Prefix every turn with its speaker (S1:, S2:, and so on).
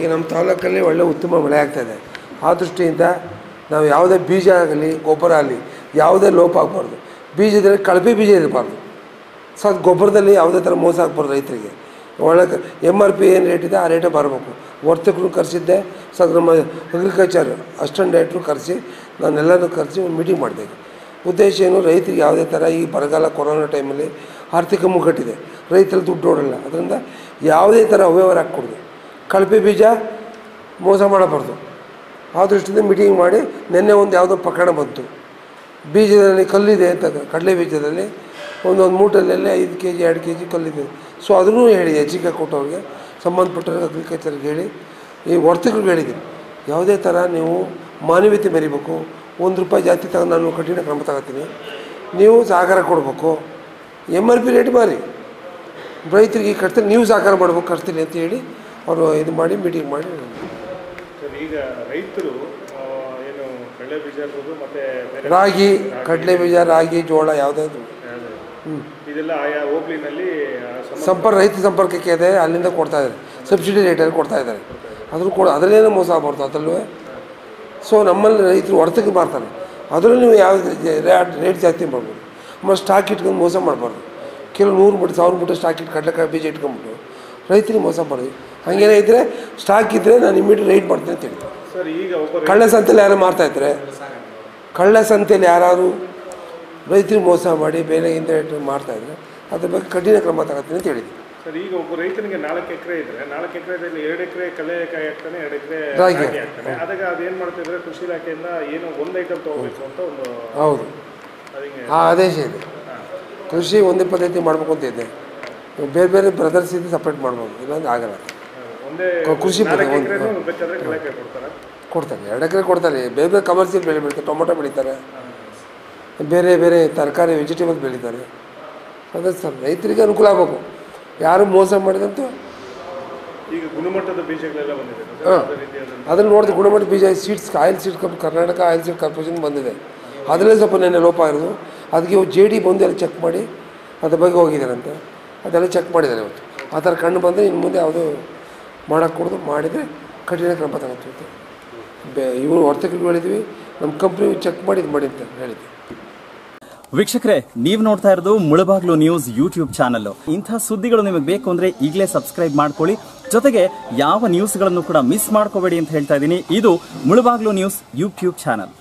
S1: ನಮ್ಮ ತಾಲೂಕಲ್ಲಿ ಒಳ್ಳೆ ಉತ್ತಮ ಮಳೆ ಆಗ್ತಾಯಿದೆ ಆ ದೃಷ್ಟಿಯಿಂದ ನಾವು ಯಾವುದೇ ಬೀಜ ಆಗಲಿ ಗೊಬ್ಬರ ಆಗಲಿ ಯಾವುದೇ ಲೋಪ ಆಗಬಾರ್ದು ಬೀಜದಲ್ಲಿ ಕಳಪೆ ಬೀಜ ಇರಬಾರ್ದು ಸೊ ಅದು ಗೊಬ್ಬರದಲ್ಲಿ ಯಾವುದೇ ಥರ ಮೋಸ ಆಗ್ಬಾರ್ದು ರೈತರಿಗೆ ಒಳಗೆ ಎಮ್ ಆರ್ ಪಿ ಏನು ರೇಟ್ ಇದೆ ಆ ರೇಟೇ ಬರಬೇಕು ವರ್ತಕರು ಕರೆಸಿದ್ದೆ ಸೊ ಅದು ನಮ್ಮ ಅಗ್ರಿಕಲ್ಚರ್ ಅಸ್ಟೆಂಟ್ ಡೈರೆಕ್ಟ್ರು ಕರೆಸಿ ನಾನೆಲ್ಲರೂ ಕರೆಸಿ ಒಂದು ಮೀಟಿಂಗ್ ಮಾಡಿದೆ ಉದ್ದೇಶ ಏನು ರೈತರಿಗೆ ಯಾವುದೇ ಥರ ಈ ಬರಗಾಲ ಕೊರೋನಾ ಟೈಮಲ್ಲಿ ಆರ್ಥಿಕ ಮುಗ್ಗಟ್ಟಿದೆ ರೈತರಲ್ಲಿ ದುಡ್ಡು ಓಡಲ್ಲ ಅದರಿಂದ ಯಾವುದೇ ಥರ ಅವ್ಯವಹಾರ ಹಾಕ್ಕೊಡ್ದು ಕಳಪೆ ಬೀಜ ಮೋಸ ಮಾಡಬಾರ್ದು ಆ ದೃಷ್ಟಿಯಿಂದ ಮೀಟಿಂಗ್ ಮಾಡಿ ನಿನ್ನೆ ಒಂದು ಯಾವುದೋ ಪ್ರಕರಣ ಬಂತು ಬೀಜದಲ್ಲಿ ಕಲ್ಲಿದೆ ಅಂತ ಕಡಲೆ ಬೀಜದಲ್ಲಿ ಒಂದೊಂದು ಮೂಟಲ್ಲೆಲ್ಲ ಐದು ಕೆ ಜಿ ಎರಡು ಕೆ ಜಿ ಕಲ್ಲಿದೆ ಸೊ ಅದನ್ನು ಹೇಳಿ ಹೆಚ್ಚಿಗೆ ಕೊಟ್ಟವ್ರಿಗೆ ಸಂಬಂಧಪಟ್ಟವ್ರಿಗೆ ಅಗ್ರಿಕಲ್ಚರ್ಗೆ ಹೇಳಿ ಈ ವರ್ತಕರಿಗೆ ಹೇಳಿದ್ದೀನಿ ಯಾವುದೇ ಥರ ನೀವು ಮಾನವೀಯತೆ ಮೆರಿಬೇಕು ಒಂದು ರೂಪಾಯಿ ಜಾಸ್ತಿ ತಗೊಂಡು ನಾನು ಕಠಿಣ ಕ್ರಮ ತಗೋತೀನಿ ನೀವು ಸಹಕಾರ ಕೊಡಬೇಕು ಎಮ್ ಆರ್ ಪಿ ರೇಟ್ ಮಾರಿ ರೈತರಿಗೆ ಕಟ್ತೀನಿ ನೀವು ಸಹಕಾರ ಮಾಡ್ಬೇಕು ಕಟ್ತೀನಿ ಅಂತ ಹೇಳಿ ಅವರು ಇದು ಮಾಡಿ ಮೀಟಿಂಗ್ ಮಾಡಿ
S2: ಸರ್ ಈಗ ರೈತರು ಆ, ಏನು ಕಡಲೆ ಬೀಜ ಇರ್ಬೋದು ಮತ್ತೆ ಬೇರೆ
S1: ರಾಗಿ ಕಡಲೆ ಬೀಜ ರಾಗಿ ಜೋಳ ಯಾವುದಾದ್ರು
S2: ಯಾವ್ದು? ಇದೆಲ್ಲ ಆಯಾ ಹೋಬ್ಳಿನಲ್ಲಿ ಆ, ಸಂಬಂಧ-
S1: ಸಂಪರ್ಕ ರೈತ ಸಂಪರ್ಕಕ್ಕೆ ಇದೆ ಅಲ್ಲಿಂದ ಕೊಡ್ತಾ ಇದ್ದಾರೆ ಸಬ್ಸಿಡಿ ರೇಟಲ್ಲಿ ಕೊಡ್ತಾ ಇದ್ದಾರೆ ಅದ್ರ ಕೂಡ ಅದರಲ್ಲೇನೋ ಮೋಸ ಆಗ್ಬಾರ್ದು ಅದರಲ್ಲೂ ಸೊ ನಮ್ಮಲ್ಲಿ ರೈತರು ಹೊರತಕ್ಕೆ ಮಾರ್ತಾರೆ ಅದರಲ್ಲೂ ನೀವು ಯಾವ ರೇಟ್ ರೇಟ್ ಜಾಸ್ತಿ ಮಾಡ್ಬೋದು ಆಮೇಲೆ ಸ್ಟಾಕ್ ಇಟ್ಕೊಂಡು ಮೋಸ ಮಾಡಬಾರ್ದು ಕೆಲವು ನೂರು ಬಿಟ್ಟು ಸಾವಿರ ಬಿಟ್ಟು ಸ್ಟಾಕ್ ಇಟ್ಟು ಕಡಲೆಕಾಯಿ ಬೀಜ ಇಟ್ಕೊಂಡ್ಬಿಟ್ಟು ರೈತರಿಗೆ ಮೋಸ ಮಾಡೋದು ಹಾಗೇನೇ ಇದ್ದರೆ ಸ್ಟಾಕ್ ಇದ್ದರೆ ನಾನು ಇಮಿಡಿಯೇಟ್ ರೈಟ್ ಮಾಡ್ತೀನಿ ಅಂತ ಹೇಳ್ತೀನಿ
S2: ಸರ್ ಈಗ ಒಬ್ಬ
S1: ಕಳ್ಳ ಸಂತೆಯಲ್ಲಿ ಯಾರು ಮಾರ್ತಾ ಇದ್ದಾರೆ ಕಳ್ಳ ಸಂತೆಯಲ್ಲಿ ಯಾರು ರೈತರಿಗೆ ಮೋಸ ಮಾಡಿ ಬೇರೆಗಿಂತ ರೇಟ್ ಮಾಡ್ತಾ ಇದ್ದಾರೆ ಅದ್ರ ಬಗ್ಗೆ ಕಠಿಣ ಕ್ರಮ ತಗೋತೀನಿ ಅಂತ ಹೇಳಿದ್ದೀನಿ
S2: ಸರ್ ಈಗ ಒಬ್ಬ ರೈತನಿಗೆ ನಾಲ್ಕು ಎಕರೆ ಇದ್ರೆ ನಾಲ್ಕು ಎಕರೆದಲ್ಲಿ ಎರಡು ಎಕರೆ ಕಡಲೆಕಾಯಿ ಹಾಕ್ತಾನೆ ಎರಡು ಎಕರೆ
S1: ರಾಗಿ
S2: ರಾಗಿ ಹಾಕ್ತಾನೆ ಅದಾಗ ಅದೇನು ಮಾಡ್ತಿದ್ರೆ ಕೃಷಿ ಇಲಾಖೆಯಿಂದ ಏನೋ ಒಂದು ಐಟಮ್ ತೊಗೋಬೇಕು ಅಂತ ಒಂದು
S1: ಹೌದು
S2: ಅದಕ್ಕೆ
S1: ಆ ಆದೇಶ ಇದೆ ಕೃಷಿ ಒಂದೇ ಪದ್ಧತಿ ಮಾಡಬೇಕು ಅಂತ ಇದೆ ಬೇರೆ ಬೇರೆ ಬ್ರದರ್ಸ್ ಇದೆ ಸಪ್ರೇಟ್ ಮಾಡ್ಬೋದು ಇಲ್ಲಾಂದ್ರೆ ಆಗಲ್ಲ
S2: ಒಂದೇ
S1: ಕೃಷಿ
S2: ನಾಲ್ಕು
S1: ಪದ್ಧತಿ ಒಂದು-
S2: ಎಕರೆನೂ ಬೇಕಾದ್ರೆ ಕಡಲೆಕಾಯಿ ಕೊಡ್ತಾರೆ
S1: ಕೊಡ್ತಾರೆ ಎರಡು ಎಕರೆ ಕೊಡ್ತಾರೆ ಬೇರೆ ಬೇರೆ ಕಮರ್ಷಿಯಲ್ ಬೆಳೆ ಬೆಳೀತಾರೆ ಟೊಮೊಟೊ ಬೆಳೀತಾರೆ ಬೇರೆ ಬೇರೆ ತರಕಾರಿ ವೆಜಿಟೇಬಲ್ ಬೆಳೀತಾರೆ ಅದೇ ಸರ್ ರೈತರಿಗೆ ಅನುಕೂಲ ಆಗಬೇಕು ಯಾರು ಮೋಸ ಮಾಡಿದಂತೂ
S2: ಈಗ ಗುಣಮಟ್ಟದ ಬೀಜಗಳೆಲ್ಲ ಬಂದಿದೆ ಸರ್
S1: ಹಾಂ
S2: ಅದೇ ರೀತಿಯಾದಂಥ
S1: ಅದನ್ನು ನೋಡಿದ್ರೆ ಗುಣಮಟ್ಟ ಬೀಜ ಸೀಡ್ಸ್ ಆಯಿಲ್ ಸೀಡ್ ಕಂಪ್ ಕರ್ನಾಟಕ ಆಯಿಲ್ ಸೀಡ್ ಕಾರ್ಪೊರೇಷನ್ ಬಂದಿದೆ ಅದರಲ್ಲೇ ಸ್ವಲ್ಪ ನೆನ್ನೆ ಲೋಪ ಇರೋದು ಅದಕ್ಕೆ ಜೆ ಡಿ ಬಂದು ಎಲ್ಲ ಚೆಕ್ ಮಾಡಿ ಅದ್ರ ಬಗ್ಗೆ ಹೋಗಿದ್ದಾರಂತೆ ಅದೆಲ್ಲ ಚೆಕ್ ಮಾಡಿದ್ದಾರೆ ಇವತ್ತು ಆ ಥರ ಕಣ್ಣು ಬಂದರೆ ಇನ್ನು ಮುಂದೆ ಯಾವುದು ಮಾಡೋಕ್ಕೆ ಕೊಡೋದು ಮಾಡಿದರೆ ಕಠಿಣ ಕ್ರಮ ತಗೋತೀವಿ ಬೆ ಇವರು ವರ್ತಕರಿಗೆ ಹೇಳಿದ್ವಿ ನಮ್ಮ ಕಂಪ್ನಿ ಚೆಕ್ ಮಾಡಿ ಇದು ಮಾಡಿ ಅಂತ ಹೇಳಿದ್ವಿ
S3: ವೀಕ್ಷಕರೇ ನೀವು ನೋಡ್ತಾ ಇರೋದು ಮುಳಬಾಗ್ಲು ನ್ಯೂಸ್ ಯೂಟ್ಯೂಬ್ ಚಾನಲ್ ಇಂಥ ಸುದ್ದಿಗಳು ನಿಮಗೆ ಬೇಕು ಅಂದ್ರೆ ಈಗಲೇ ಸಬ್ಸ್ಕ್ರೈಬ್ ಮಾಡ್ಕೊಳ್ಳಿ ಜೊತೆಗೆ ಯಾವ ನ್ಯೂಸ್ಗಳನ್ನು ಕೂಡ ಮಿಸ್ ಮಾಡ್ಕೋಬೇಡಿ ಅಂತ ಹೇಳ್ತಾ ಇದ್ದೀನಿ ಇದು ಮುಳಬಾಗ್ಲು ನ್ಯೂಸ್ ಯೂಟ್ಯೂಬ್ ಚಾನಲ್